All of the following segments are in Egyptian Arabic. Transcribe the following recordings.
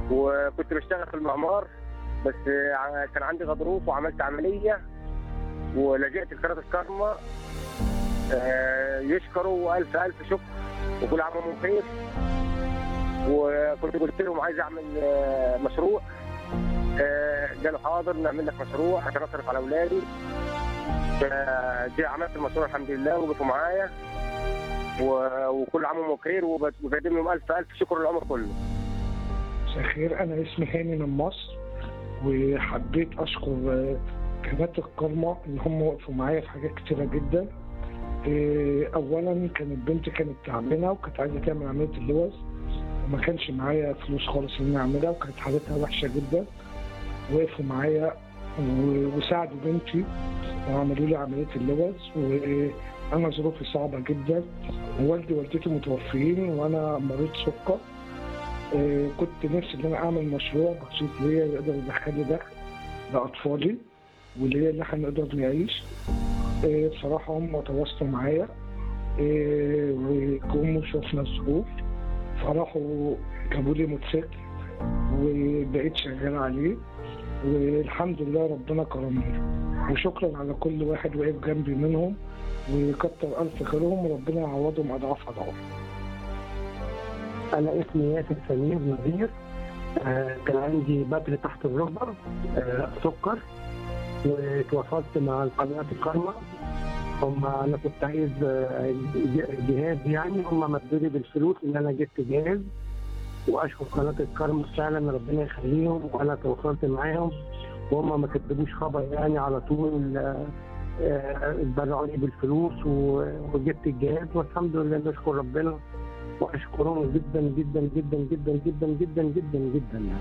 وكنت بشتغل في المعمار بس ع- كان عندي غضروف وعملت عمليه ولجأت لقناه الكرمة آه، يشكروا الف الف شكر وكل عام وانتم بخير وكنت قلت لهم عايز اعمل آه، مشروع آه، قالوا حاضر نعمل لك مشروع عشان اصرف على اولادي فجي عملت المشروع الحمد لله وقفوا معايا و- وكل عام وانتم بخير وب- وبقدم لهم الف الف شكر العمر كله مساء الخير انا اسمي هاني من مصر وحبيت اشكر آه، قناه الكرمة ان هم وقفوا معايا في حاجات كتيره جدا آه، اولا كانت بنتي كانت تعبانه وكانت عايزه تعمل عمليه اللوز وما كانش معايا فلوس خالص ان انا اعملها وكانت حالتها وحشه جدا وقفوا معايا و- وساعدوا بنتي وعملوا لي عمليه اللوز وانا ظروفي صعبه جدا ووالدي ووالدتي متوفيين وانا مريض سكر آه، كنت نفسي ان انا اعمل مشروع بسيط ليا يقدر يدخل لي دخل لاطفالي وليا ان احنا نقدر نعيش آه، بصراحه هم تواصلوا معايا آه، وجم وشوفنا الظروف فراحوا جابوا لي موتوسيكل وبقيت شغال عليه والحمد لله ربنا كرمني وشكرا على كل واحد وقف جنبي منهم وكتر الف خيرهم وربنا يعوضهم اضعاف اضعاف انا اسمي ياسر سمير نظير آه، كان عندي بتر تحت الركبه آه، سكر وتواصلت مع قناه الكرمة هم انا كنت عايز آه، ج- جهاز يعني هم مدوا لي بالفلوس ان انا جبت جهاز واشكر قناه الكرمة فعلا ربنا يخليهم وانا تواصلت معاهم وهم ما كتبوش خبر يعني على طول آه، آه، اتبرعوا لي بالفلوس و- وجبت الجهاز والحمد لله نشكر ربنا واشكرهم جدا جدا جدا جدا جدا جدا جدا جدا يعني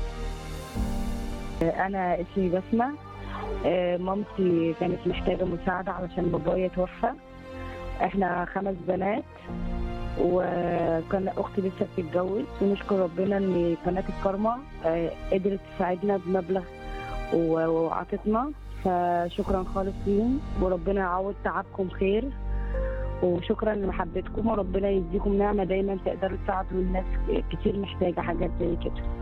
أنا اسمي بسمة آه، مامتي كانت محتاجة مساعدة علشان بابايا توفى احنا خمس بنات وكان اختي لسه بتتجوز ونشكر ربنا ان قناة الكرمة آه، قدرت تساعدنا بمبلغ و- وعطتنا فشكرا خالص ليهم وربنا يعوض تعبكم خير وشكرا لمحبتكم وربنا يديكم نعمة دايما تقدروا تساعدوا الناس كتير محتاجة حاجات زي كده